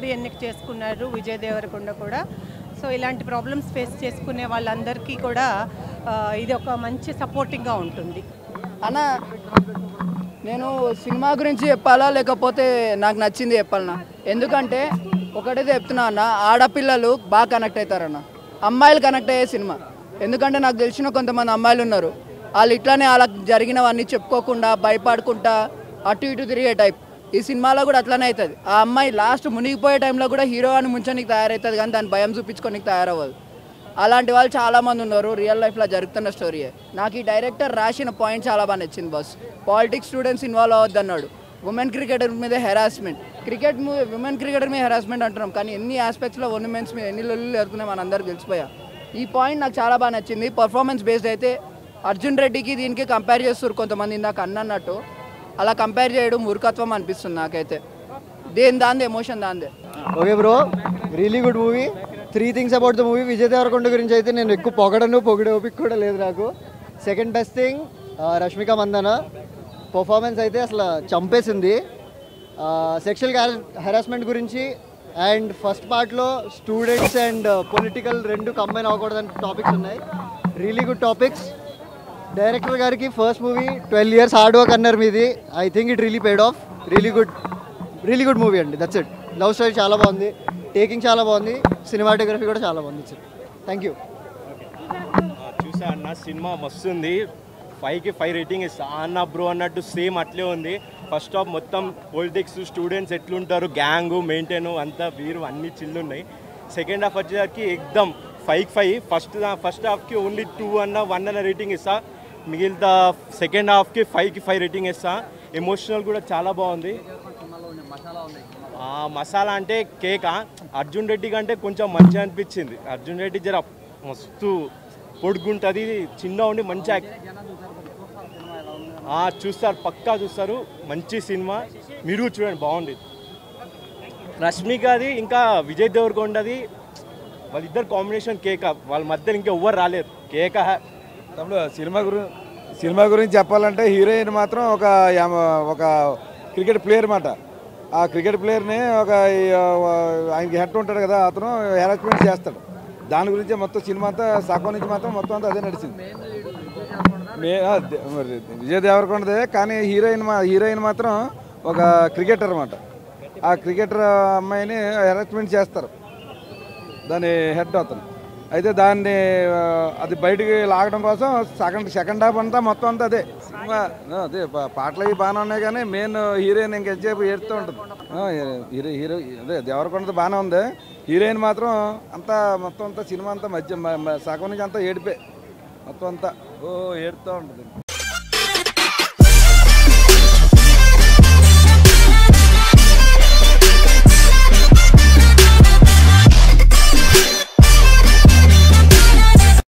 ఉప ఎన్నిక చేసుకున్నారు విజయ్ దేవరకొండ కూడా సో ఇలాంటి ప్రాబ్లమ్స్ ఫేస్ చేసుకునే వాళ్ళందరికీ కూడా ఆ, ఇది ఒక మంచి సపోర్టింగ్గా ఉంటుంది అన్న నేను సినిమా గురించి చెప్పాలా లేకపోతే నాకు నచ్చింది చెప్పాలన్నా ఎందుకంటే ఒకటైతే చెప్తున్నా అన్న ఆడపిల్లలు బాగా కనెక్ట్ అవుతారన్న అమ్మాయిలు కనెక్ట్ అయ్యే సినిమా ఎందుకంటే నాకు తెలిసిన కొంతమంది అమ్మాయిలు ఉన్నారు వాళ్ళు ఇట్లానే వాళ్ళకి జరిగినవన్నీ చెప్పుకోకుండా భయపడకుండా అటు ఇటు తిరిగే టైప్ ఈ సినిమాలో కూడా అట్లానే అవుతుంది ఆ అమ్మాయి లాస్ట్ మునిగిపోయే టైంలో కూడా హీరో అని ముంచడానికి తయారవుతుంది కానీ దాని భయం చూపించుకోనికి తయారవ్వదు అలాంటి వాళ్ళు చాలా మంది ఉన్నారు రియల్ లైఫ్లో జరుగుతున్న స్టోరీయే నాకు ఈ డైరెక్టర్ రాసిన పాయింట్ చాలా బాగా నచ్చింది బాస్ పాలిటిక్స్ స్టూడెంట్స్ ఇన్వాల్వ్ అవ్వద్దు అన్నాడు ఉమెన్ క్రికెటర్ మీద హెరాస్మెంట్ క్రికెట్ ఉమెన్ క్రికెటర్ మీద హెరాస్మెంట్ అంటున్నాం కానీ ఎన్ని ఆస్పెక్ట్స్లో ఉమెన్స్ మీద ఎన్ని లొల్లు జరుగుతున్నాయి మనందరికి తెలిసిపోయా ఈ పాయింట్ నాకు చాలా బాగా నచ్చింది పర్ఫార్మెన్స్ బేస్డ్ అయితే అర్జున్ రెడ్డికి దీనికి కంపేర్ చేస్తారు కొంతమంది ఇందాక అన్నట్టు అలా కంపేర్ చేయడం మూర్ఖత్వం అనిపిస్తుంది నాకైతే దేని దాందే ఎమోషన్ దాందే okay bro really good movie three things about the movie Vijay Deverakonda గురించి అయితే నేను ఎక్కువ పొగడను పొగిడే ఓపిక కూడా లేదు నాకు second best thing Rashmika Mandanna performance అయితే అసలు చంపేసింది సెక్షువల్ హెరాస్మెంట్ గురించి అండ్ ఫస్ట్ పార్ట్లో స్టూడెంట్స్ అండ్ పొలిటికల్ రెండు కంబైన్ అవ్వకూడదని టాపిక్స్ ఉన్నాయి రియలీ గుడ్ టాపిక్స్ డైరెక్టర్ గారికి first movie twelve years hard work అన్నారు మీది I think it really paid off really good really good movie అండి దట్స్ ఇట్ లవ్ స్టోరీ చాలా బాగుంది టేకింగ్ చాలా బాగుంది సినిమాటోగ్రఫీ కూడా చాలా బాగుంది ఇట్స్ థ్యాంక్ యూ చూసా అన్న సినిమా మస్తుంది ఫైవ్కి ఫైవ్ రేటింగ్ ఇస్తా అన్న బ్రో అన్నట్టు సేమ్ అట్లే ఉంది ఫస్ట్ హాఫ్ మొత్తం పొలిటిక్స్ స్టూడెంట్స్ ఎట్లుంటారు గ్యాంగ్ మెయింటైన్ అంతా వీరు అన్ని చిల్లు ఉన్నాయి సెకండ్ హాఫ్ వచ్చేసరికి ఎగ్దమ్ ఫైవ్ ఫైవ్ ఫస్ట్ ఫస్ట్ హాఫ్కి ఓన్లీ టూ అన్న వన్ అన్న రేటింగ్ ఇస్తా మిగిలిన సెకండ్ హాఫ్కి ఫైవ్కి ఫైవ్ రేటింగ్ ఇస్తా ఎమోషనల్ కూడా చాలా బాగుంది ఆ, మసాలా అంటే కేకా అర్జున్ రెడ్డి కంటే కొంచెం మంచిగా అనిపించింది అర్జున్ రెడ్డి జర మస్తు పొడుగుంటుంది చిన్న ఉండి మంచి యాక్- ఆ, చూస్తారు పక్కా చూస్తారు మంచి సినిమా మీరు చూడండి బాగుంది రష్మికది ఇంకా విజయ్ దేవరకొండది వాళ్ళిద్దరు కాంబినేషన్ కేక వాళ్ళ మధ్యలో ఇంకా ఎవ్వరు రాలేరు కేక తమ్ముడు సినిమా గురి సినిమా గురించి చెప్పాలంటే హీరోయిన్ మాత్రం ఒక యామ- ఒక క్రికెట్ ప్లేయర్ మాట ఆ క్రికెట్ ప్లేయర్ని ఒక ఈ, ఆ, ఆయనకి హెడ్ ఉంటాడు కదా అతను హెరాస్మెంట్ చేస్తాడు దాని గురించే మొత్తం సినిమా అంతా సగం నుంచి మాత్రం మొత్తం అంతా అదే నడిచింది మే ఆ, దే- మరి విజయ్ దేవరకొండదే కానీ హీరోయిన్ మా హీరోయిన్ మాత్రం ఒక క్రికెటర్ అనమాట ఆ క్రికెటర్ అమ్మాయిని హెరాస్మెంట్ చేస్తారు దాని హెడ్ అతను అయితే దాన్ని ఆ, అది బయటికి లాగడం కోసం సెకండ్ సెకండ్ హాఫ్ అంతా మొత్తం అంతా అదే సినిమా ఆ, అదే పా- పాటలు అవి బాగానే ఉన్నాయి కానీ మెయిన్ హీరోయిన్ ఇంకెంతసేపు ఏడుతూ ఉంటుంది ఆ, హీరో హీరో అదే దేవరకొండది బాగానే ఉంది హీరోయిన్ మాత్రం అంతా మొత్తం అంతా సినిమా అంతా మధ్య మ- మ- సగం నుంచి అంతా ఏడిపే మొత్తం అంతా ఓ ఏడుతూ ఉంటుంది